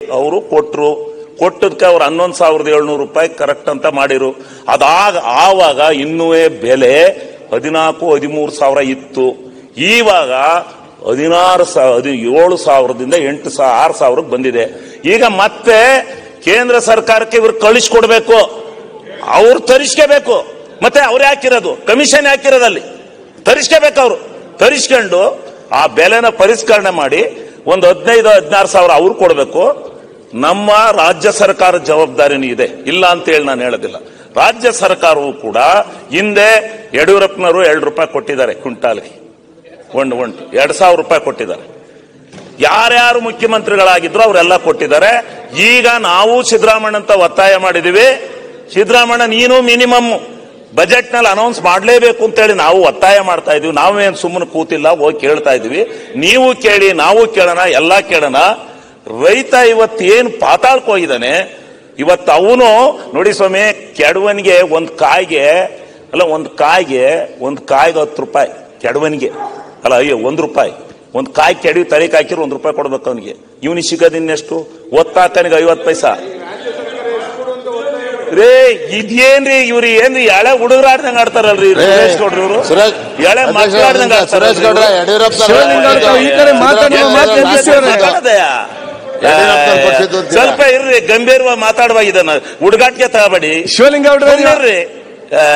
ಅವರು ಕೊಟ್ರು ಕೊಟ್ಟದಕ್ಕೆ ಅವ್ರು ಹನ್ನೊಂದು ಸಾವಿರದ ಏಳ್ನೂರು ರೂಪಾಯಿ ಕರೆಕ್ಟ್ ಅಂತ ಮಾಡಿರು ಅದಾಗ ಆವಾಗ ಇನ್ನೂ ಬೆಲೆ ಹದಿನಾಲ್ಕು ಹದಿಮೂರು ಸಾವಿರ ಇತ್ತು ಇವಾಗ ಹದಿನಾರು ಸಾವಿರ ಏಳು ಸಾವಿರದಿಂದ ಎಂಟು ಸಾವಿರ ಆರು ಸಾವಿರಕ್ಕೆ ಬಂದಿದೆ ಈಗ ಮತ್ತೆ ಕೇಂದ್ರ ಸರ್ಕಾರಕ್ಕೆ ಇವ್ರು ಕಳಿಸ್ಕೊಡ್ಬೇಕು ಅವ್ರು ತರಿಸ್ಕೋಬೇಕು ಮತ್ತೆ ಅವ್ರು ಹಾಕಿರೋದು ಕಮಿಷನ್ ಹಾಕಿರೋದಲ್ಲಿ ತರಿಸ್ಕೋಬೇಕು ಅವರು ತರಿಸ್ಕೊಂಡು ಆ ಬೆಲೆನ ಪರಿಷ್ಕರಣೆ ಮಾಡಿ ಒಂದು ಹದಿನೈದು ಹದಿನಾರು ಸಾವಿರ ಅವ್ರು ಕೊಡಬೇಕು ನಮ್ಮ ರಾಜ್ಯ ಸರ್ಕಾರದ ಜವಾಬ್ದಾರಿನೂ ಇದೆ ಇಲ್ಲ ಅಂತ ಹೇಳಿ ನಾನು ಹೇಳೋದಿಲ್ಲ ರಾಜ್ಯ ಸರ್ಕಾರವು ಕೂಡ ಹಿಂದೆ ಯಡಿಯೂರಪ್ಪನವರು ಎರಡು ರೂಪಾಯಿ ಕೊಟ್ಟಿದ್ದಾರೆ ಕ್ವಿಂಟಾಲ್ಗೆ ಒಂದು ಒಂದು ಎರಡು ಸಾವಿರ ರೂಪಾಯಿ ಕೊಟ್ಟಿದ್ದಾರೆ ಯಾರ್ಯಾರು ಮುಖ್ಯಮಂತ್ರಿಗಳಾಗಿದ್ರು ಅವರೆಲ್ಲ ಕೊಟ್ಟಿದ್ದಾರೆ ಈಗ ನಾವು ಸಿದ್ದರಾಮಣ್ಣ ಅಂತ ಒತ್ತಾಯ ಮಾಡಿದೀವಿ ಸಿದ್ದರಾಮಣ್ಣ ನೀನು ಮಿನಿಮಮ್ ಬಜೆಟ್ ನಲ್ಲಿ ಅನೌನ್ಸ್ ಮಾಡಲೇಬೇಕು ಅಂತೇಳಿ ನಾವು ಒತ್ತಾಯ ಮಾಡ್ತಾ ಇದೀವಿ ನಾವೇನು ಸುಮ್ಮನೆ ಕೂತಿಲ್ಲ ಹೋಗಿ ಕೇಳ್ತಾ ಇದೀವಿ ನೀವು ಕೇಳಿ ನಾವು ಕೇಳೋಣ ಎಲ್ಲ ಕೇಳೋಣ ರೈತ ಇವತ್ತು ಏನು ಪಾತಾಳಕ್ಕೆ ಹೋಗಿದ್ದಾನೆ ಇವತ್ತು ಅವನು ನೋಡಿ ಸ್ವಾಮಿ ಕೆಡವನಿಗೆ ಒಂದು ಕಾಯಿಗೆ ಅಲ್ಲ ಒಂದು ಕಾಯಿಗೆ ಒಂದು ಕಾಯಿಗೆ ಹತ್ತು ರೂಪಾಯಿ ಕೆಡವನಿಗೆ ಅಲ್ಲ ಅಯ್ಯೋ ಒಂದು ರೂಪಾಯಿ ಒಂದು ಕಾಯಿ ಕೆಡವಿ ತಲೆಗೆ ಹಾಕಿರೋ ಒಂದು ರೂಪಾಯಿ ಕೊಡ್ಬೇಕು ಅವನಿಗೆ ಇವನಿಗೆ ಸಿಗೋದು ಇನ್ನೆಷ್ಟು ಒತ್ತಾಕನಿಗೆ ಐವತ್ತು ಪೈಸಾ ರೇ ಇದೇನ್ರಿ ಇವ್ರು ಏನ್ರಿ ಎಳೆ ಹುಡುಗರಾಡ್ದಂಗ ಆಡ್ತಾರಲ್ರಿ ಸುರೇಶ್ ಗೌಡ್ರು ಇವರು ಸುರೇಶ್ ಎಳೆ ಮಕ್ಕಳಾಡ್ದಂಗ ಸುರೇಶ್ ಗೌಡ್ರ ಯಡಿಯೂರಪ್ಪ ಶಿವಲಿಂಗ ಅವ್ರು ತಾವು ಈ ಕಡೆ ಮಾತಾಡುವ ಮಾತು ಮುಗಿಸಿ ಅವ್ರೆ. ಯಡಿಯೂರಪ್ಪನವ್ರು ಕೊಡ್ಸಿದ್ದು ಅಂತೀರಾ? ಸ್ವಲ್ಪ ಇರ್ರಿ ಗಂಭೀರವಾಗಿ ಮಾತಾಡುವ ಇದನ್ನ ಹುಡುಗಾಟಿಗೆ ತಗೋಬೇಡಿ ಶಿವಲಿಂಗ ಅವ್ರೆ ನೀವು- ಸುಮ್ನಿರ್ರಿ. ಆ,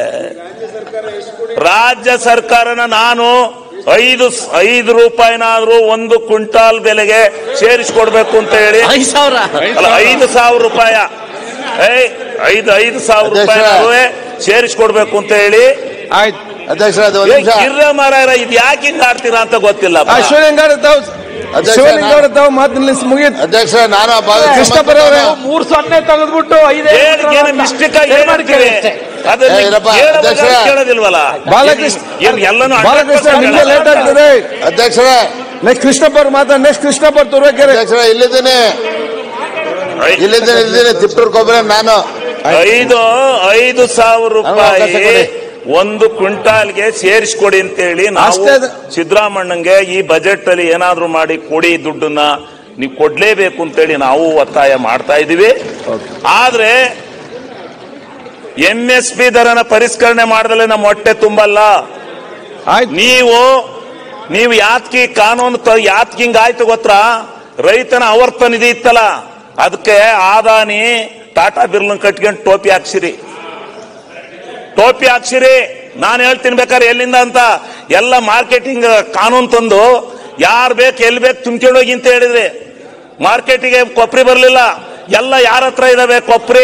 ರಾಜ್ಯ ಸರ್ಕಾರನ ನಾನು ಐದು ಐದು ರೂಪಾಯಿನಾದ್ರೂ ಒಂದು ಕ್ವಿಂಟಾಲ್ ಬೆಲೆಗೆ ಸೇರಿಸ್ಕೊಡ್ಬೇಕು ಅಂತ ಹೇಳಿ ಐದು ಸಾವಿರ ಅಲ್ಲ ಐದು ಸಾವಿರ ರೂಪಾಯ ಏಯ್ ಐದು ಐದು ಸಾವಿರ ಅಧ್ಯಕ್ಷ. ರೂಪಾಯಿ ಸೇರಿಸ್ಕೊಡ್ಬೇಕು ಅಂತ ಹೇಳಿ ಆಯ್ತು ಅಧ್ಯಕ್ಷರ ಅದು ಒಂದು ಏ, ನಿಮಿಷ ಗಿರ್ರ ಮಾರಾಯರ ಇದು ಯಾಕೆ ಹಿಂಗ್ ಆಡ್ತೀರಾ ಅಂತ ಗೊತ್ತಿಲ್ಲ ಆ ಶಿವಲಿಂಗ ಅವ್ರೆ ತಾವು ಅಧ್ಯಕ್ಷ, ಶಿವಲಿಂಗ ನಾನು- ಅವ್ರೆ ತಾವು ಮಾತು ನಿಲ್ಲಿಸಿ ಮುಗಿತು ಅಧ್ಯಕ್ಷ ನಾನು ಆ ಭಾಗಕ್ಕೆ ಕೃಷ್ಣಪ್ಪರ ಅವರೇ ಸಂಬಂಧಪಟ್ಟ- ಮೂರ್ ಸೊನ್ನೆ ತೆಗೆದ್ಬಿಟ್ಟು ಐದೇ ಏನು ಮಿಸ್ಟೇಕ್ ಆಗಿ ಮಾಡ್ತೀವಿ ಅದನ್ನ ಏ, ಇರಪ್ಪ, ಕೇಳೋದಾಗ ಅಧ್ಯಕ್ಷರೇ. ಕೇಳೋದಿಲ್ವಲ್ಲ ಬಾಲಕೃಷ್ಣ ಏನ್ ಎಲ್ಲನೂ ಬಾಲಕೃಷ್ಣ ನಿಮ್ಗೆ ಲೇಟ್ ಆಗ್ತದೆ ಅಧ್ಯಕ್ಷರೇ ನೆಕ್ಸ್ಟ್ ಕೃಷ್ಣಪ್ಪ ಅವ್ರು ಮಾತಾಡಿ ನೆಕ್ಸ್ಟ್ ಕೃಷ್ಣಪ್ಪ ಅವ್ರು ತುರುವೇಕೆರೆ ಅಧ್ಯಕ್ಷರ ಇಲ್ಲಿದ್ದೀನಿ ಇಲ್ಲಿದ್ದೀನಿ ಇಲ್ಲಿದ್ದೀನಿ ತಿಪ್ಟೂರ್ ಕೊಬ್ಬರಿ ನಾನು ಐದು ಐದು ಸಾವಿರ ನನಗೆ ಅವಕಾಶ ರೂಪಾಯಿ ಕೊಡಿ. ಒಂದು ಕ್ವಿಂಟಾಲ್ಗೆ ಸೇರಿಸ್ಕೊಡಿ ಅಂತೇಳಿ ನಾವು ಅಷ್ಟೇ ಅದು. ಸಿದ್ದರಾಮಣ್ಣಂಗೆ ಈ ಬಜೆಟ್ ಅಲ್ಲಿ ಏನಾದ್ರೂ ಮಾಡಿ ಕೊಡಿ ದುಡ್ಡನ್ನ ನೀವು ಕೊಡ್ಲೇಬೇಕು ಅಂತೇಳಿ ನಾವು ಒತ್ತಾಯ ಮಾಡ್ತಾ ಇದೀವಿ ಆದ್ರೆ ಎಂ ಎಸ್ ಪಿ ದರನ ಪರಿಷ್ಕರಣೆ ಮಾಡದಲ್ಲೇ ನಮ್ಮ ಹೊಟ್ಟೆ ತುಂಬಲ್ಲ ಆಯ್ತು ನೀವು ನೀವು ಯಾತ್ಕಿ ಕಾನೂನು ತ- ಯಾತ್ಕಿ ಹಿಂಗ್ ಆಯ್ತು ಗೊತ್ತಾ ರೈತನ ಆವರ್ತ ನಿಧಿ ಇತ್ತಲ್ಲ ಅದಕ್ಕೆ ಆದಾನಿ ಟಾಟಾ ಬಿರ್ಲನ್ ಕಟ್ಕೊಂಡು ಟೋಪಿ ಹಾಕ್ಸಿರಿ ಟೋಪಿ ಹಾಕ್ಸಿರಿ ನಾನು ಹೇಳ್ತೀನಿ ಬೇಕಾದ್ರೆ ಎಲ್ಲಿಂದ ಅಂತ ಎಲ್ಲ ಮಾರ್ಕೆಟಿಂಗ್ ಕಾನೂನು ತಂದು ಯಾರು ಬೇಕು ಎಲ್ಲಿ ಬೇಕು ತುಂಬ್ಕೊಂಡು ಹೋಗಿ ಅಂತ ಹೇಳಿದ್ರಿ ಮಾರ್ಕೆಟಿಗೆ ಕೊಪ್ರಿ ಬರಲಿಲ್ಲ ಎಲ್ಲ ಯಾರ ಹತ್ರ ಇದಾವೆ ಕೊಪ್ರಿ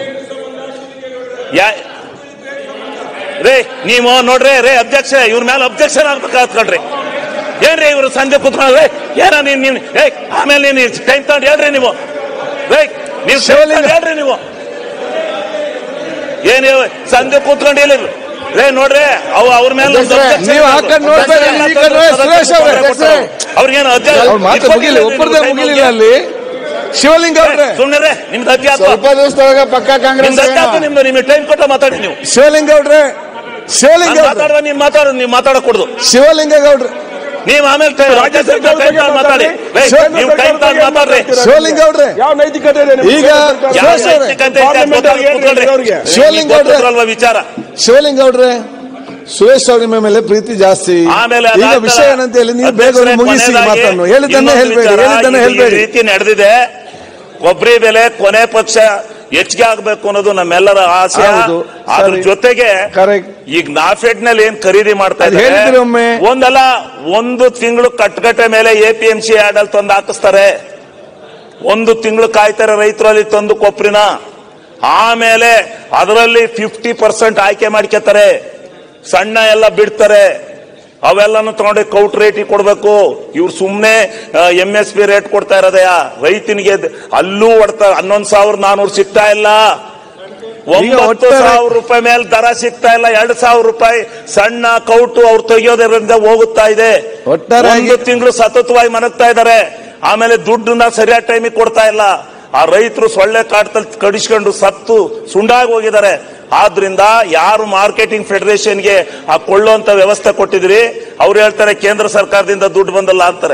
ಯಾ ರೇ ನೀವು ನೋಡ್ರಿ ರೇ ಅಧ್ಯಕ್ಷ ಇವ್ರ ಮೇಲೆ ಅಬ್ಜೆಕ್ಷನ್ ಆಗ್ಬೇಕಾತ್ಕೊಳ್ರಿ ಏನ್ರಿ ಇವರು ಸಂಜೆ ಕುತ್ಕೊಂಡ್ರೆ ಏನ ನೀನ್ ನೀನ್ ಏ ಆಮೇಲೆ ನೀನ್ ಟೈಮ್ ತಗೊಂಡು ಹೇಳ್ರಿ ನೀವು ರೇ ನೀವು ಶಿವಲಿಂಗ. ಹೇಳ್ರಿ ನೀವು ಏನ್ ಇವ್ ಸಂಜೆ ಕೂತ್ಕೊಂಡು ಹೇಳಿ ರೇ ನೋಡ್ರಿ ಅವ್ ಅವ್ರ ಮೇಲೆ ಒಂದು ಅಧ್ಯಕ್ಷರೇ, objection ನೀವು ಆ ಇರೋದು. ಕಡೆ ನೋಡ್ತಾ ಇರಿ, ಈ ಕಡೆ ನೋಡಿ, ಸುರೇಶ್ ಅವ್ರೆ. ಕೊಡ್ತಾರೆ. ಅವ್ರಿಗೇನು ಅಧ್ಯಕ್ಷ ಅವ್ರ ಮಾತು ಮುಗಿಲಿ ಒಬ್ಬರದೇ ಮುಗಿಲಿಲ್ಲ ಅಲ್ಲಿ ಶಿವಲಿಂಗ ಅವ್ರೆ ಸುಮ್ಮನೆ ನಿಮ್ದು ಅಧ್ಯಾತ್ಮ ಸ್ವಲ್ಪ ದಿವಸದೊಳಗೆ ಪಕ್ಕ ಕಾಂಗ್ರೆಸ್ ನಿಮ್ದು ಅಧ್ಯಾತ್ಮ ಏನು? ನಿಮ್ದು ನಿಮ್ಗೆ ಟೈಮ್ ಕೊಟ್ಟ ಮಾತಾಡಿ ನೀವು ಶಿವಲಿಂಗ ಅವ್ರೆ ಶಿವಲಿಂಗ ನಾನ್ ಅವ್ರೆ ಮಾತಾಡುವ ನೀವು ಮಾತಾಡೋದು ನೀವು ಮಾತಾಡಕೂಡ್ದು ಶಿವಲಿಂಗ ಗೌಡ್ರೆ ನೀವು ಆಮೇಲೆ ಟೈ- ರಾಜ್ಯ ಸರ್ಕಾರ ಟೈಮ್ ತಗೊಂಡು ಮಾತಾಡಿ ಏ, ಶಿವಲಿಂಗ ನೀವು ಟೈಮ್ ತಗೊಂಡು ಮಾತಾಡ್ರಿ ಶಿವಲಿಂಗ ಅವ್ರೆ ಯಾವ ನೈತಿಕತೆ ಇದೆ ನಿಮ್ಗೆ? ಈಗ ಯಾವ ಸುರೇಶ್ ಅವ್ರೆ, ನೈತಿಕತೆ ಇದೆ ಅಂತ ಪಾರ್ಲಿಮೆಂಟ್ ಗೊತ್ತಾಗ್ಲಿ ಅವ್ರಿಗೆ ಕೂತ್ಕೊಳ್ರಿ. ಅವ್ರಿಗೆ. ಶಿವಲಿಂಗ ನಿಮ್ಗೆ ಅವ್ರೆ. ಗೊತ್ತಿರಲ್ವಾ ವಿಚಾರ ಶಿವಲಿಂಗ ಅವ್ರೆ ಸುರೇಶ್ ಅವ್ರ ನಿಮ್ಮ ಮೇಲೆ ಪ್ರೀತಿ ಜಾಸ್ತಿ ಆಮೇಲೆ ಈಗ ಅದಾದ ವಿಷಯ ಏನಂತ ಹೇಳಿ ನೀವು ಬೇಗ ಅಧ್ಯಕ್ಷರೇ, ಮುಗಿಸಿ ಕೊನೆಯದಾಗಿ ಮಾತನ್ನು ಹೇಳಿದ್ದನ್ನೇ ಇನ್ನೊಂದು ಹೇಳ್ಬೇಡಿ ವಿಚಾರ, ಹೇಳಿದ್ದನ್ನೇ ಇದು ಈ ಹೇಳ್ಬೇಡಿ ರೀತಿ ನಡೆದಿದೆ ಕೊಬ್ಬರಿ ಬೆಲೆ ಕೊನೆ ಪಕ್ಷ ಹೆಚ್ಚಿಗೆ ಆಗ್ಬೇಕು ಅನ್ನೋದು ನಮ್ಮೆಲ್ಲರ ಆಸೆ ಹೌದು, ಅದ್ರ ಸರಿ. ಜೊತೆಗೆ Correct. ಈಗ ನಾಫೆಡ್ ನಲ್ಲಿ ಏನ್ ಖರೀದಿ ಮಾಡ್ತಾ ಅದ್ ಹೇಳಿದ್ರಿ ಇದ್ದಾರೆ ಒಮ್ಮೆ. ಒಂದಲ್ಲ ಒಂದು ತಿಂಗಳು ಕಟ್ಟಗಟ್ಟೆ ಮೇಲೆ ಎ ಪಿ ಎಂ ಸಿ ಆಡಲ್ ತಂದು ಹಾಕಿಸ್ತಾರೆ ಒಂದು ತಿಂಗಳು ಕಾಯ್ತಾರೆ ರೈತರು ಅಲ್ಲಿ ತಂದು ಕೊಪ್ರಿನ ಆಮೇಲೆ ಅದರಲ್ಲಿ ಫಿಫ್ಟಿ ಪರ್ಸೆಂಟ್ ಆಯ್ಕೆ ಮಾಡ್ಕೊತಾರೆ ಸಣ್ಣ ಎಲ್ಲ ಬಿಡ್ತಾರೆ ಅವೆಲ್ಲನೂ ತಗೊಂಡು ಕೌಟ್ ರೇಟಿಗೆ ಕೊಡ್ಬೇಕು ಇವ್ರು ಸುಮ್ನೆ ಎಂ ಎಸ್ ಪಿ ರೇಟ್ ಕೊಡ್ತಾ ಇರೋದಯ್ಯ ರೈತನಿಗೆ ದ್- ಅಲ್ಲೂ ಹೊಡ್ತಾ ಹನ್ನೊಂದ್ ಸಾವಿರದ ನಾನೂರು ಸಿಗ್ತಾ ಇಲ್ಲ ಒಂಬತ್ತು ಒಟ್ಟಾರೆ- ಸಾವಿರ ರೂಪಾಯಿ ಮೇಲೆ ದರ ಸಿಗ್ತಾ ಇಲ್ಲ ಎರಡು ಸಾವಿರ ರೂಪಾಯಿ ಸಣ್ಣ ಕೌಟು ಅವ್ರು ತೆಗಿಯೋದ್ರಿಂದ ಹೋಗುತ್ತಾ ಇದೆ ಒಟ್ಟಾರೆಯಾಗಿ- ಒಂದು ತಿಂಗಳು ಸತತವಾಗಿ ಮನಗ್ತಾ ಇದ್ದಾರೆ ಆಮೇಲೆ ದುಡ್ಡನ್ನ ಸರಿಯಾದ ಟೈಮಿಗೆ ಕೊಡ್ತಾ ಇಲ್ಲ ಆ ರೈತರು ಸೊಳ್ಳೆ ಕಾಟದಲ್ಲಿ ಕಡಿಸ್ಕೊಂಡು ಸತ್ತು ಸುಂಡಾಗಿ ಹೋಗಿದ್ದಾರೆ ಆದ್ರಿಂದ ಯಾರು ಮಾರ್ಕೆಟಿಂಗ್ ಫೆಡರೇಷನ್ಗೆ ಆ ಕೊಳ್ಳುವಂತ ವ್ಯವಸ್ಥೆ ಕೊಟ್ಟಿದ್ರಿ ಅವ್ರು ಹೇಳ್ತಾರೆ ಕೇಂದ್ರ ಸರ್ಕಾರದಿಂದ ದುಡ್ಡು ಬಂದಲ್ಲ ಅಂತಾರೆ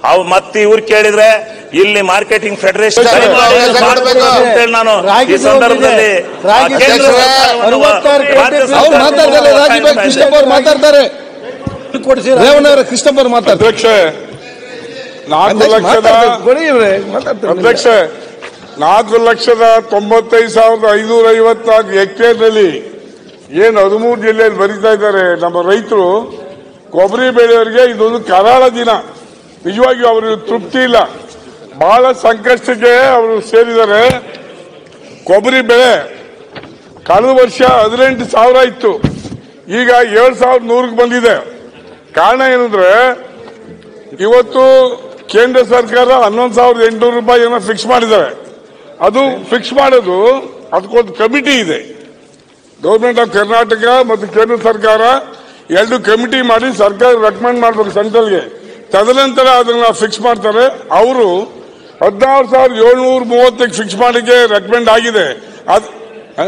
ಅವ್ ಮತ್ತೆ ಇವ್ರು ಕೇಳಿದ್ರೆ ಇಲ್ಲಿ ಮಾರ್ಕೆಟಿಂಗ್ ಫೆಡರೇಷನ್ ಸರಿ, ದಯಮಾಡಿ ಅವ್ರಿಗೆ ಇದು ಮಾಡ್ಬೇಕು. ಅಂತೇಳಿ ನಾನು ಈ ರಾಗಿ ಸಂದರ್ಭದಲ್ಲಿ ರಾಗಿ ಆ ಕೇಂದ್ರ ಅಧ್ಯಕ್ಷರೇ, ಸರ್ಕಾರವನ್ನು ಅರವತ್ತಾರು ಕೋಟಿ ರಾಜ್ಯ ರೂಪಾಯಿ ಅವ್ರು ಸರ್ಕಾರವನ್ನು ಮಾತಾಡ್ತಾರೆ ರಾಗಿ ಒತ್ತಾಯ ಬಗ್ಗೆ ಕೃಷ್ಣಪ್ಪ ಅವ್ರು ಮಾತಾಡ್ತಾರೆ ಕೊಡಿಸಿ ರೇವಣ್ಣ ಅವರ ಕೃಷ್ಣಪ್ಪ ಅವ್ರು ಮಾತಾಡ್ತಾರೆ ಅಧ್ಯಕ್ಷ ನಾಲ್ಕು ಲಕ್ಷದ ಮಾತಾಡ್ತಾರೆ. ಕೊಡಿ ಇವ್ರೆ, ಮಾತಾಡ್ತಾರೆ ಅಧ್ಯಕ್ಷ ನಾಲ್ಕು ಲಕ್ಷದ ತೊಂಬತ್ತೈದು ಸಾವಿರದ ಐನೂರ ಐವತ್ನಾಲ್ಕು ಹೆಕ್ಟೇರ್ನಲ್ಲಿ ಏನು ಹದಿಮೂರು ಜಿಲ್ಲೆಯಲ್ಲಿ ಬರೀತಾ ಇದ್ದಾರೆ ನಮ್ಮ ರೈತರು ಕೊಬ್ಬರಿ ಬೆಳೆಯವರಿಗೆ ಇದೊಂದು ಕರಾಳ ದಿನ ನಿಜವಾಗಿಯೂ ಅವರಿಗೆ ತೃಪ್ತಿ ಇಲ್ಲ ಬಹಳ ಸಂಕಷ್ಟಕ್ಕೆ ಅವರು ಸೇರಿದ್ದಾರೆ ಕೊಬ್ಬರಿ ಬೆಳೆ ಕಳೆದ ವರ್ಷ ಹದಿನೆಂಟು ಸಾವಿರ ಇತ್ತು ಈಗ ಏಳು ಸಾವಿರದ ನೂರಕ್ಕೆ ಬಂದಿದೆ ಕಾರಣ ಏನಂದ್ರೆ ಇವತ್ತು ಕೇಂದ್ರ ಸರ್ಕಾರ ಹನ್ನೊಂದು ಸಾವಿರದ ಎಂಟುನೂರು ರೂಪಾಯಿ ಏನೋ ಫಿಕ್ಸ್ ಮಾಡಿದ್ದಾರೆ ಅದು ಫಿಕ್ಸ್ ಮಾಡೋದು ಅದಕ್ಕೊಂದು ಕಮಿಟಿ ಇದೆ ಗೌರ್ಮೆಂಟ್ ಆಫ್ ಕರ್ನಾಟಕ ಮತ್ತು ಕೇಂದ್ರ ಸರ್ಕಾರ ಎರಡು ಕಮಿಟಿ ಮಾಡಿ ಸರ್ಕಾರ ರೆಕಮೆಂಡ್ ಮಾಡಬೇಕು ಸೆಂಟ್ರಲ್ಗೆ ತದನಂತರ ಅದನ್ನ ಫಿಕ್ಸ್ ಮಾಡ್ತಾರೆ ಅವರು ಹದಿನಾರು ಸಾವಿರದ ಏಳ್ನೂರ ಮೂವತ್ತಕ್ಕೆ ಫಿಕ್ಸ್ ಮಾಡಿಕ್ಕೆ ರೆಕಮೆಂಡ್ ಆಗಿದೆ ಅದ್ ಆ?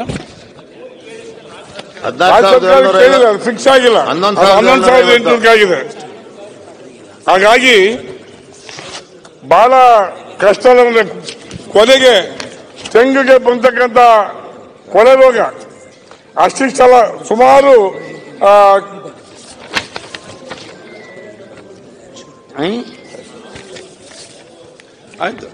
ಹದಿನಾರು ರಾಜ್ಯ ಸಾವಿರದ ಸರ್ಕಾರ ಏಳ್ನೂರ ಕೇಳಿದೆ ಐವತ್ತು. ಫಿಕ್ಸ್ ಆಗಿಲ್ಲ ಹನ್ನೊಂದು ಅದು ಸಾವಿರದ ಹನ್ನೊಂದು ಸಾವಿರದ ಏಳ್ನೂರ ಎಂಟುನೂರಕ್ಕೆ ಆಗಿದೆ ಹಾಗಾಗಿ ಬಹಳ ಕಷ್ಟ ಅಂದ್ರೆ ಕೊನೆಗೆ ತೆಂಗಿಗೆ ಬಂತಕ್ಕಂತ ಕೊಳೆ ರೋಗ ಅಷ್ಟಿಷ್ಟಲ್ಲ ಸುಮಾರು ಆ, ಹ್ಮ್? ಆಯ್ತು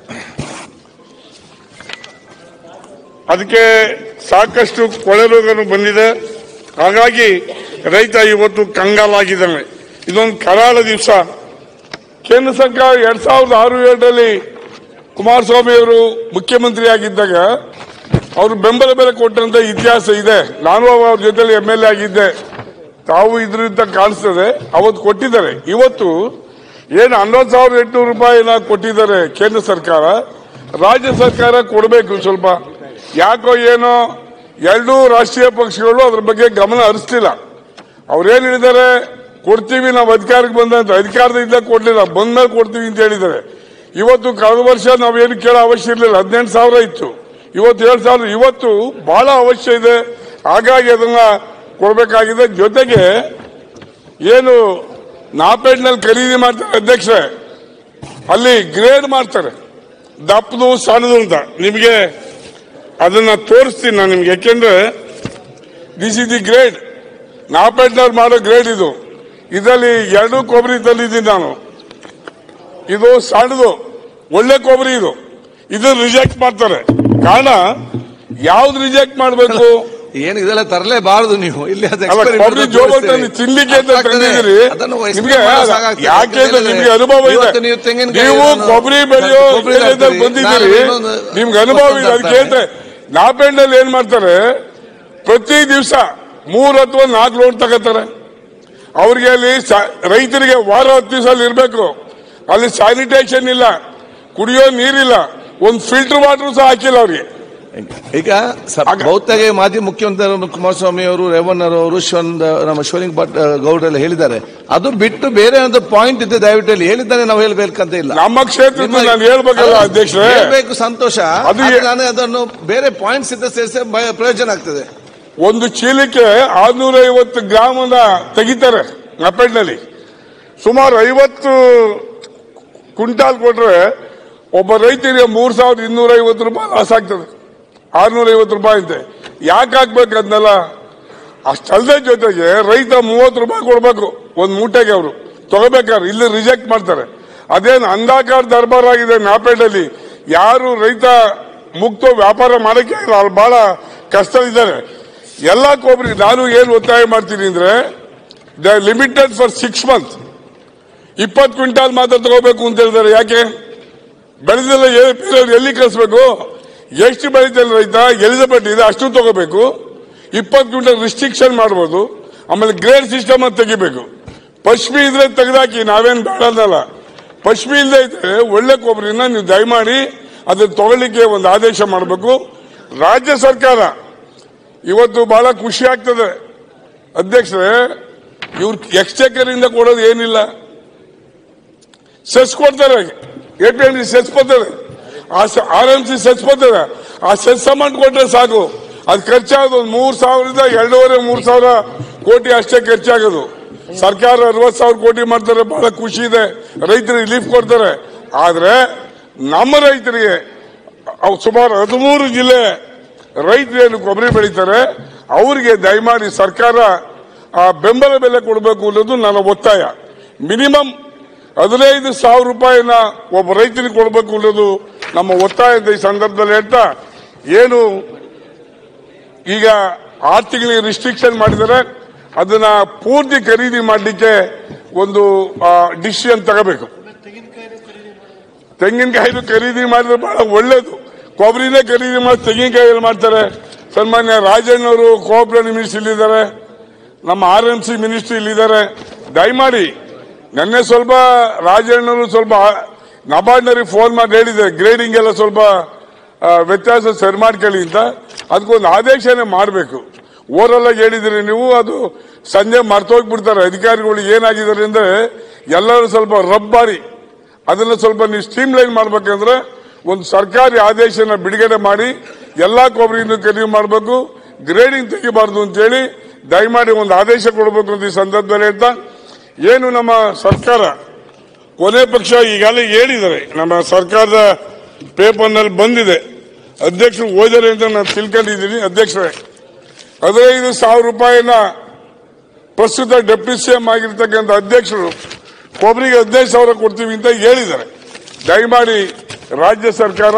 ಅದಕ್ಕೆ ಸಾಕಷ್ಟು ಕೊಳೆ ರೋಗನು ಬಂದಿದೆ ಹಾಗಾಗಿ ರೈತ ಇವತ್ತು ಕಂಗಾಲಾಗಿದ್ದಾನೆ ಇದೊಂದು ಕರಾಳ ದಿವಸ ಕೇಂದ್ರ ಸರ್ಕಾರ ಎರಡ್ ಸಾವಿರದ ಆರು ಏಳರಲ್ಲಿ ಕುಮಾರಸ್ವಾಮಿ ಅವರು ಮುಖ್ಯಮಂತ್ರಿ ಆಗಿದ್ದಾಗ ಅವರು ಬೆಂಬಲ ಬೆಲೆ ಕೊಟ್ಟಂತ ಇತಿಹಾಸ ಇದೆ ನಾನು ಅವ್ರ ಜೊತೆಲಿ ಎಂ ಎಲ್ ಎ ಆಗಿದ್ದೆ ತಾವು ಇದರಿಂದ ಕಾಣಿಸ್ತದೆ ಅವತ್ತು ಕೊಟ್ಟಿದ್ದಾರೆ ಇವತ್ತು ಏನು ಹನ್ನೊಂದು ಸಾವಿರದ ಎಂಟುನೂರು ರೂಪಾಯಿನ ಕೊಟ್ಟಿದ್ದಾರೆ ಕೇಂದ್ರ ಸರ್ಕಾರ ರಾಜ್ಯ ಸರ್ಕಾರ ಕೊಡಬೇಕು ಸ್ವಲ್ಪ ಯಾಕೋ ಏನೋ ಎರಡೂ ರಾಷ್ಟ್ರೀಯ ಪಕ್ಷಗಳು ಅದ್ರ ಬಗ್ಗೆ ಗಮನ ಹರಿಸ್ತಿಲ್ಲ ಅವ್ರೇನ್ ಹೇಳಿದ್ದಾರೆ ಕೊಡ್ತೀವಿ ನಾವು ಅಧಿಕಾರಕ್ಕೆ ಬಂದಂತ ಅಧಿಕಾರದಿಂದ ಕೊಡ್ಲಿಲ್ಲ ಬಂದ್ಮೇಲೆ ಕೊಡ್ತೀವಿ ಅಂತ ಹೇಳಿದ್ದಾರೆ ಇವತ್ತು ಕಳೆದ ವರ್ಷ ನಾವೇನು ಕೇಳೋ ಅವಶ್ಯ ಇರಲಿಲ್ಲ ಹದಿನೆಂಟು ಸಾವಿರ ಇತ್ತು ಇವತ್ತು ಏಳು ಸಾವಿರ ಇವತ್ತು ಬಹಳ ಅವಶ್ಯ ಇದೆ ಹಾಗಾಗಿ ಅದನ್ನ ಕೊಡಬೇಕಾಗಿದೆ ಜೊತೆಗೆ ಏನು ನಾಪೇಟ್ನಲ್ಲಿ ಖರೀದಿ ಮಾಡ್ತಾರೆ ಅಧ್ಯಕ್ಷರೇ ಅಲ್ಲಿ ಗ್ರೇಡ್ ಮಾಡ್ತಾರೆ ದಪ್ಪದು ಸಣ್ಣದು ಅಂತ ನಿಮಗೆ ಅದನ್ನ ತೋರಿಸ್ತೀನಿ ನಾನು ನಿಮ್ಗೆ ಯಾಕೆಂದ್ರೆ ದಿಸ್ ಇಸ್ ದಿ ಗ್ರೇಡ್ ನಾಪೇಟ್ನವ್ರು ಮಾಡೋ ಗ್ರೇಡ್ ಇದು ಇದರಲ್ಲಿ ಎರಡು ಕೊಬ್ಬರಿ ತಂದಿದ್ದೀನಿ ನಾನು ಇದು ಸಣ್ಣದು ಒಳ್ಳೆ ಕೊಬ್ಬರಿ ಇದು ಇದು ರಿಜೆಕ್ಟ್ ಮಾಡ್ತಾರೆ ಕಾರಣ ಯಾವ್ದು ರಿಜೆಕ್ಟ್ ಮಾಡಬೇಕು ಏನು ಇದೆಲ್ಲ ತರಲೇಬಾರದು ನೀವು ಇಲ್ಲಿ ಅದು ಅಲ್ಲ experiment ಕೊಬ್ಬರಿ ಅಂತ ಜೋಬಲ್ ತೋರಿಸ್ತೀರಿ. ತಂದು ತಿನ್ಲಿಕ್ಕೆ ಅಂತ ಅರ್ಥ ಆಗ್ತದೆ. ತಂದಿದ್ದೀರಿ ಅದನ್ನು explain ನಿಮ್ಗೆ ಮಾಡೋ ಸಾಕಾಗ್ತದೆ. ಯಾಕೆ ಅಂತ ಯಾಕಂದ್ರೆ ನಿಮ್ಗೆ ಅನುಭವ ಇದೆ ಇವತ್ತು ನೀವು ತೆಂಗಿನಕಾಯಿ ನೀವು ಅದನ್ನು- ಕೊಬ್ಬರಿ ಬೆಳೆಯೋ ಕೊಬ್ಬರಿ ಬೆಳೆಯೋದ್ರಲ್ಲಿ ಹಾಕ್ತೀರಿ. ಬಂದಿದ್ದೀರಿ ನಾಳೆ ಇನ್ನೊಂದು ನಿಮ್ಗೆ ಅನುಭವ ಇದೆ ವಸ್ತು ಅದಕ್ಕೆ ಹೇಳ್ತೆ ನಾಪೆಂಡಲ್ಲಿ ಏನ್ ಮಾಡ್ತಾರೆ ಪ್ರತಿ ದಿವಸ ಮೂರ್ ಅಥವಾ ನಾಲ್ಕು ಲೋಡ್ ತಗೋತಾರೆ ಅವ್ರಿಗೆ ಅಲ್ಲಿ ಸ- ರೈತರಿಗೆ ವಾರ ಹತ್ತು ದಿವಸ ಅಲ್ಲಿ ಇರ್ಬೇಕು ಅಲ್ಲಿ ಸ್ಯಾನಿಟೇಷನ್ ಇಲ್ಲ ಕುಡಿಯೋ ನೀರಿಲ್ಲ ಒಂದು ಫಿಲ್ಟರ್ ವಾಟರ್ ಸಹ ಹಾಕಿಲ್ಲ ಅವ್ರಿಗೆ ಈಗ ಸ- ಆಗ- ಬಹುತೇಕ ಮಾಜಿ ಮುಖ್ಯಮಂತ್ರಿ ಕುಮಾರಸ್ವಾಮಿ ಅವರು ರೇವಣ್ಣರವರು ಶಿವಂದ ನಮ್ಮ ಶಿವಲಿಂಗ್ ಭಟ್ ಗೌಡ್ರೆಲ್ಲ ಹೇಳಿದ್ದಾರೆ ಅದು ಬಿಟ್ಟು ಬೇರೆ ಒಂದು ಪಾಯಿಂಟ್ ಇದೆ ದಯವಿಟ್ಟು ಹೇಳಿ ಹೇಳಿದ್ದಾನೆ ನಾವು ಹೇಳ್ಬೇಕಂತ ಇಲ್ಲ ನಮ್ಮ ಕ್ಷೇತ್ರದ ನಿಮ್ಮ- ನಾನು ಹೇಳ್ಬೇಕಲ್ಲ ಅಧ್ಯಕ್ಷರೇ ಹೇಳ್ಬೇಕು ಸಂತೋಷ ಅದು ಆದ್ರೆ ಏ- ನಾನು ಅದನ್ನು ಬೇರೆ ಪಾಯಿಂಟ್ಸ್ ಇದ್ದ ಸೇರಿಸಿ ಬ- ಪ್ರಯೋಜನ ಆಗ್ತದೆ ಒಂದು ಚೀಲಕ್ಕೆ ಆರ್ನೂರ ಐವತ್ತು ಗ್ರಾಮನ ತೆಗಿತಾರೆ ನಪೆಡ್ನಲ್ಲಿ ಸುಮಾರು ಐವತ್ತು ಕ್ವಿಂಟಾಲ್ ಕೊಟ್ರೆ ಒಬ್ಬ ರೈತರಿಗೆ ಮೂರ್ ಸಾವಿರದ ಇನ್ನೂರ ಐವತ್ತು ರೂಪಾಯಿ ಲಾಸ್ ಆಗ್ತದೆ ಆರ್ನೂರ ಐವತ್ತು ರೂಪಾಯಿ ಅಂತೆ ಯಾಕೆ ಹಾಕ್ಬೇಕು ಅದನ್ನೆಲ್ಲ ಅಷ್ಟಲ್ಲದೆ ಜೊತೆಗೆ ರೈತ ಮೂವತ್ತು ರೂಪಾಯಿ ಕೊಡ್ಬೇಕು ಒಂದ್ ಮೂಟೆಗೆ ಅವರು ತಗೋಬೇಕಾದ್ರೆ ಇಲ್ಲಿ ರಿಜೆಕ್ಟ್ ಮಾಡ್ತಾರೆ ಅದೇನು ಅಂಧಾಕಾರ ದರ್ಬಾರ್ ಆಗಿದೆ ನಾಪೇಟಲ್ಲಿ ಯಾರು ರೈತ ಮುಕ್ತ ವ್ಯಾಪಾರ ಮಾಡಕ್ಕೆ ಆಗಿಲ್ಲ ಅಲ್ಲಿ ಬಹಳ ಕಷ್ಟದಿದ್ದಾರೆ ಎಲ್ಲ ಕೊಬ್ಬರಿ ನಾನು ಏನು ಒತ್ತಾಯ ಮಾಡ್ತೀನಿ ಅಂದ್ರೆ the limited for six month ಇಪ್ಪತ್ತು ಕ್ವಿಂಟಾಲ್ ಮಾತ್ರ ತಗೋಬೇಕು ಅಂತ ಹೇಳಿದ್ದಾರೆ ಯಾಕೆ ಬೆಳೆದೆಲ್ಲ ಏ- ಬೇರೆಯವ್ರು ಎಲ್ಲಿ ಕಳಿಸ್ಬೇಕು ಎಷ್ಟು ಬೆಳೀತಾರೆ ರೈತ ಎಲಿಜಿಬಲ್ ಇದೆ ಅಷ್ಟು ತಗೋಬೇಕು ಇಪ್ಪತ್ತು ಕ್ವಿಂಟಲ್ ರಿಸ್ಟ್ರಿಕ್ಷನ್ ಮಾಡ್ಬೋದು ಆಮೇಲೆ ಗ್ರೇಡ್ ಸಿಸ್ಟಮ್ ಅಂತ ತೆಗಿಬೇಕು ಪಶ್ಮಿ ಇದ್ರೆ ತೆಗೆದಾಕಿ ನಾವೇನ್ ಬೇಡ ಅನ್ನಲ್ಲ ಪಶ್ಮಿ ಇಲ್ಲದೆ ಇದ್ರೆ ಒಳ್ಳೆ ಕೊಬ್ಬರಿನ ನೀವು ದಯಮಾಡಿ ಅದನ್ನ ತಗೊಳ್ಳಿಕ್ಕೆ ಒಂದು ಆದೇಶ ಮಾಡಬೇಕು ರಾಜ್ಯ ಸರ್ಕಾರ ಇವತ್ತು ಬಹಳ ಖುಷಿ ಆಗ್ತದೆ ಅಧ್ಯಕ್ಷರೇ ಇವ್ರು ಎಕ್ಸ್ಚೇಕರ್ ಇಂದ ಕೊಡೋದು ಏನಿಲ್ಲ ಸೆಸ್ ಕೊಡ್ತಾರೆ ಎ ಪಿ ಎಲ್ ಸೆಸ್ ಕೊಡ್ತಾರೆ ಆರ್ ಎಂ ಸಿ ಸೆಸ್ ಕೊಡ್ತಾರೆ ಆ ಸೆಸ್ ಅಮೌಂಟ್ ಕೊಟ್ರೆ ಸಾಕು ಅದು ಖರ್ಚಾಗೋದು ಒಂದು ಮೂರ್ ಸಾವಿರದಿಂದ ಎರಡೂವರೆ ಮೂರ್ ಸಾವಿರ ಕೋಟಿ ಅಷ್ಟೇ ಖರ್ಚಾಗೋದು ಸರ್ಕಾರ ಅರವತ್ ಸಾವಿರ ಕೋಟಿ ಮಾಡ್ತಾರೆ ಬಹಳ ಖುಷಿ ಇದೆ ರೈತರಿಗೆ ರಿಲೀಫ್ ಕೊಡ್ತಾರೆ ಆದ್ರೆ ನಮ್ಮ ರೈತರಿಗೆ ಅವ್ ಸುಮಾರು ಹದಿಮೂರು ಜಿಲ್ಲೆ ರೈತರು ಏನು ಕೊಬ್ಬರಿ ಬೆಳೀತಾರೆ ಅವರಿಗೆ ದಯಮಾಡಿ ಸರ್ಕಾರ ಆ ಬೆಂಬಲ ಬೆಲೆ ಕೊಡಬೇಕು ಅನ್ನೋದು ನನ್ನ ಒತ್ತಾಯ ಮಿನಿಮಮ್ ಹದಿನೈದು ಸಾವಿರ ರೂಪಾಯಿನ ಒಬ್ಬ ರೈತನಿಗೆ ಕೊಡಬೇಕು ಅನ್ನೋದು ನಮ್ಮ ಒತ್ತಾಯ ಅಂತ ಈ ಸಂದರ್ಭದಲ್ಲಿ ಹೇಳ್ತಾ ಏನು ಈಗ ಆರು ತಿಂಗಳಿಗೆ ರಿಸ್ಟ್ರಿಕ್ಷನ್ ಮಾಡಿದರೆ ಅದನ್ನ ಪೂರ್ತಿ ಖರೀದಿ ಮಾಡಲಿಕ್ಕೆ ಒಂದು ಡಿಸಿಷನ್ ತಗೋಬೇಕು ತೆಂಗಿನಕಾಯಿನೂ ಖರೀದಿ ಮಾಡಿದ್ರೆ ಬಹಳ ಒಳ್ಳೇದು ಕೊಬ್ಬರಿನೇ ಖರೀದಿ ಮಾಡಿ ತೆಂಗಿನಕಾಯಿ ಮಾಡ್ತಾರೆ ಸನ್ಮಾನ್ಯ ರಾಜಣ್ಣವರು ಕೋಆಪರೇಟಿವ್ ಮಿನಿಸ್ಟರ್ ಇಲ್ಲಿದ್ದಾರೆ ನಮ್ಮ ಆರ್ ಎಂ ಸಿ ಮಿನಿಸ್ಟರ್ ಇಲ್ಲಿದ್ದಾರೆ ದಯಮಾಡಿ ನಿನ್ನೆ ಸ್ವಲ್ಪ ರಾಜಣ್ಣವರು ಸ್ವಲ್ಪ ನಬಾರ್ಡ್ನವ್ರಿಗೆ ಫೋನ್ ಮಾಡಿ ಹೇಳಿದ್ದಾರೆ ಗ್ರೇಡಿಂಗ್ ಎಲ್ಲ ಸ್ವಲ್ಪ ಆ, ವ್ಯತ್ಯಾಸ ಸರಿ ಮಾಡ್ಕೊಳ್ಳಿ ಅಂತ ಅದಕ್ಕೊಂದು ಆದೇಶನೇ ಮಾಡಬೇಕು ಓರಲ್ ಆಗಿ ಹೇಳಿದ್ರಿ ನೀವು ಅದು ಸಂಜೆ ಮರ್ತೋಗ್ಬಿಡ್ತಾರೆ ಅಧಿಕಾರಿಗಳು ಏನಾಗಿದ್ದಾರೆ ಅಂದ್ರೆ ಎಲ್ಲರೂ ಸ್ವಲ್ಪ ರಬ್ಬಾರಿ ಅದನ್ನ ಸ್ವಲ್ಪ ನೀವು ಸ್ಟ್ರೀಮ್ ಲೈನ್ ಮಾಡ್ಬೇಕಂದ್ರೆ ಒಂದು ಸರ್ಕಾರಿ ಆದೇಶನ ಬಿಡುಗಡೆ ಮಾಡಿ ಎಲ್ಲಾ ಕೊಬ್ಬರಿಯನ್ನು ಖರೀದಿ ಮಾಡಬೇಕು ಗ್ರೇಡಿಂಗ್ ತೆಗಿಬಾರ್ದು ಅಂತೇಳಿ ದಯಮಾಡಿ ಒಂದು ಆದೇಶ ಕೊಡಬೇಕು ಅಂತ ಈ ಸಂದರ್ಭದಲ್ಲಿ ಹೇಳ್ತಾ ಏನು ನಮ್ಮ ಸರ್ಕಾರ ಕೊನೆ ಪಕ್ಷ ಈಗಾಗಲೇ ಹೇಳಿದ್ದಾರೆ ನಮ್ಮ ಸರ್ಕಾರದ ಪೇಪರ್ನಲ್ಲಿ ಬಂದಿದೆ ಅಧ್ಯಕ್ಷರು ಓದಿದ್ದಾರೆ ಅಂತ ನಾನು ತಿಳ್ಕೊಂಡಿದ್ದೀನಿ ಅಧ್ಯಕ್ಷರೇ ಹದಿನೈದು ಸಾವಿರ ರೂಪಾಯಿನ ಪ್ರಸ್ತುತ ಡೆಪ್ಟಿ ಸಿಎಂ ಆಗಿರ್ತಕ್ಕಂಥ ಅಧ್ಯಕ್ಷರು ಕೊಬ್ಬರಿಗೆ ಹದಿನೈದು ಸಾವಿರ ಕೊಡ್ತೀವಿ ಅಂತ ಹೇಳಿದ್ದಾರೆ ದಯಮಾಡಿ ರಾಜ್ಯ ಸರ್ಕಾರ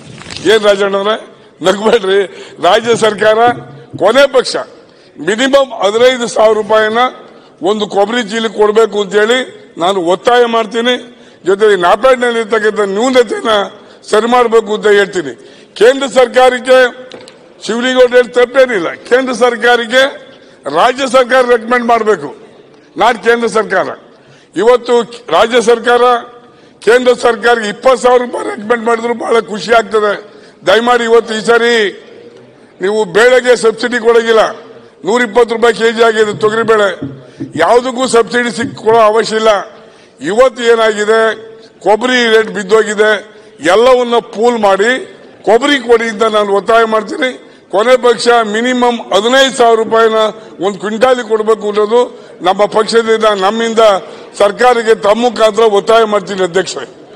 ಏನ್ ರಾಜಣ್ಣವ್ರೆ ನಗ್ಬೇಡ್ರಿ ರಾಜ್ಯ ಸರ್ಕಾರ ಕೊನೆ ಪಕ್ಷ ಮಿನಿಮಮ್ ಹದಿನೈದು ಸಾವಿರ ರೂಪಾಯಿನ ಒಂದು ಕೊಬ್ಬರಿ ಚೀಲ ಕೊಡಬೇಕು ಅಂತೇಳಿ ನಾನು ಒತ್ತಾಯ ಮಾಡ್ತೀನಿ ಜೊತೆಗೆ ನಾಪೇಡ್ನಲ್ಲಿ ಇರ್ತಕ್ಕಂಥ ನ್ಯೂನತೆನ ಸರಿ ಮಾಡಬೇಕು ಅಂತ ಹೇಳ್ತೀನಿ ಕೇಂದ್ರ ಸರ್ಕಾರಕ್ಕೆ ಶಿವಲಿಂಗೌಡ ಹೇಳಿ ತಪ್ಪೇನಿಲ್ಲ ಕೇಂದ್ರ ಸರ್ಕಾರಕ್ಕೆ ರಾಜ್ಯ ಸರ್ಕಾರ ರೆಕಮೆಂಡ್ ಮಾಡಬೇಕು ನಾಟ್ ಕೇಂದ್ರ ಸರ್ಕಾರ ಇವತ್ತು ರಾಜ್ಯ ಸರ್ಕಾರ ಕೇಂದ್ರ ಸರ್ಕಾರಕ್ಕೆ ಇಪ್ಪತ್ತು ಸಾವಿರ ರೂಪಾಯಿ ರೆಕಮೆಂಡ್ ಮಾಡಿದ್ರು ಬಹಳ ಖುಷಿ ಆಗ್ತದೆ ದಯಮಾಡಿ ಇವತ್ತು ಈ ಸಾರಿ ನೀವು ಬೇಳೆಗೆ ಸಬ್ಸಿಡಿ ಕೊಡೋಗಿಲ್ಲ ನೂರ ಇಪ್ಪತ್ತು ರೂಪಾಯಿ ಕೆಜಿ ಆಗಿದೆ ತೊಗರಿ ಬೇಳೆ ಯಾವುದಕ್ಕೂ ಸಬ್ಸಿಡಿ ಸಿಕ್ ಕೊಡೋ ಅವಶ್ಯ ಇಲ್ಲ ಇವತ್ತು ಏನಾಗಿದೆ ಕೊಬ್ಬರಿ ರೇಟ್ ಬಿದ್ದೋಗಿದೆ ಎಲ್ಲವನ್ನ ಪೂಲ್ ಮಾಡಿ ಕೊಬ್ಬರಿ ಕೊಡಿ ಅಂತ ನಾನು ಒತ್ತಾಯ ಮಾಡ್ತೀನಿ ಕೊನೆ ಪಕ್ಷ ಮಿನಿಮಮ್ ಹದಿನೈದು ಸಾವಿರ ರೂಪಾಯಿನ ಒಂದು ಕ್ವಿಂಟಾಲಿಗೆ ಕೊಡಬೇಕು ಅನ್ನೋದು ನಮ್ಮ ಪಕ್ಷದಿಂದ ನಮ್ಮಿಂದ ಸರ್ಕಾರಕ್ಕೆ ತಮ್ಮ ಮುಖಾಂತರ ಒತ್ತಾಯ ಮಾಡ್ತೀನಿ ಅಧ್ಯಕ್ಷರೇ